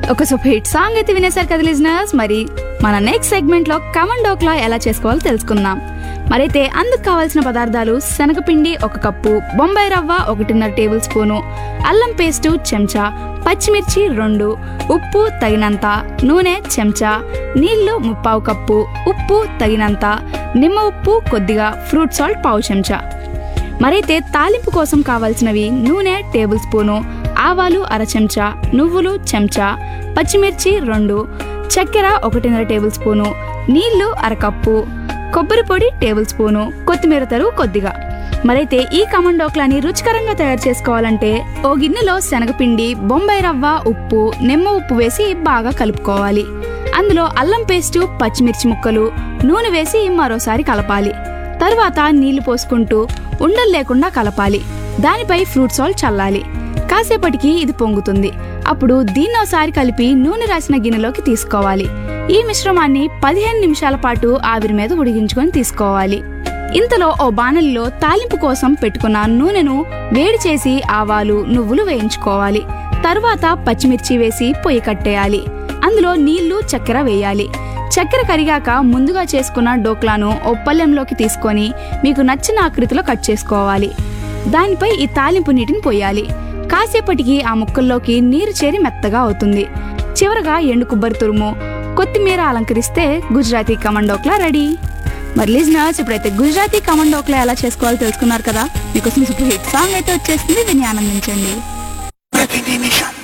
ఒక super hit song అయితే వినేశారు కదా లిజనర్స్ మరి మన నెక్స్ట్ సెగ్మెంట్ లో కమన్ డోక్లా ఎలా చేసుకోవాలో తెలుసుకుందాం మరైతే అందుకు కావాల్సిన పదార్థాలు శనగపిండి ఒక కప్పు బొంబాయి రవ్వ ఒకటిన్నర టేబుల్ స్పూను అల్లం పేస్టు చెంచా పచ్చిమిర్చి రెండు ఉప్పు తగినంత నూనె చెంచా నీళ్లు ముప్పావు కప్పు ఉప్పు తగినంత నిమ్మ ఉప్పు కొద్దిగా ఫ్రూట్ సాల్ట్ పావు చెంచా మరైతే తాలింపు కోసం కావాల్సినవి నూనె టేబుల్ స్పూను ఆవాలు అర చెంచా నువ్వులు చెంచా పచ్చిమిర్చి రెండు చక్కెర ఒకటిన్నర టేబుల్ స్పూను నీళ్లు అరకప్పు కొబ్బరి పొడి టేబుల్ స్పూను కొత్తిమీర తరుగు కొద్దిగా మరైతే ఈ కమన్ డోక్లాని రుచికరంగా తయారు చేసుకోవాలంటే ఓ గిన్నెలో శనగపిండి బొంబాయి రవ్వ ఉప్పు నిమ్మ ఉప్పు వేసి బాగా కలుపుకోవాలి అందులో అల్లం పేస్టు పచ్చిమిర్చి ముక్కలు నూనె వేసి మరోసారి కలపాలి తర్వాత నీళ్లు పోసుకుంటూ ఉండలు లేకుండా కలపాలి దానిపై ఫ్రూట్ సాల్ట్ చల్లాలి కాసేపటికి ఇది పొంగుతుంది అప్పుడు దీన్నోసారి కలిపి నూనె రాసిన గిన్నెలోకి తీసుకోవాలి ఈ మిశ్రమాన్ని పదిహేను నిమిషాల పాటు ఆవిరి మీద ఉడిగించుకొని తీసుకోవాలి ఇంతలో ఓ బాణలిలో తాలింపు కోసం పెట్టుకున్న నూనెను వేడి చేసి ఆవాలు నువ్వులు వేయించుకోవాలి తరువాత పచ్చిమిర్చి వేసి పొయ్యి కట్టేయాలి అందులో నీళ్లు చక్కెర వేయాలి చక్కెర కరిగాక ముందుగా చేసుకున్న డోక్లాను ఓ పళ్ళెంలోకి తీసుకొని మీకు నచ్చిన ఆకృతిలో కట్ చేసుకోవాలి దానిపై ఈ తాలింపు నీటిని పోయాలి కాసేపటికి ఆ ముక్కల్లోకి నీరు చేరి మెత్తగా అవుతుంది చివరగా ఎండు కొబ్బరి తురుము కొత్తిమీర అలంకరిస్తే గుజరాతీ కమన్ డోక్లా రెడీ మరి లిజనర్స్ ఇప్పుడైతే గుజరాతీ కమన్ డోక్లా ఎలా చేసుకోవాలో తెలుసుకున్నారు కదా మీకోసం సూపర్ హిట్ సాంగ్ అయితే వచ్చేసింది విని ఆనందించండి ప్రతి నిమిషం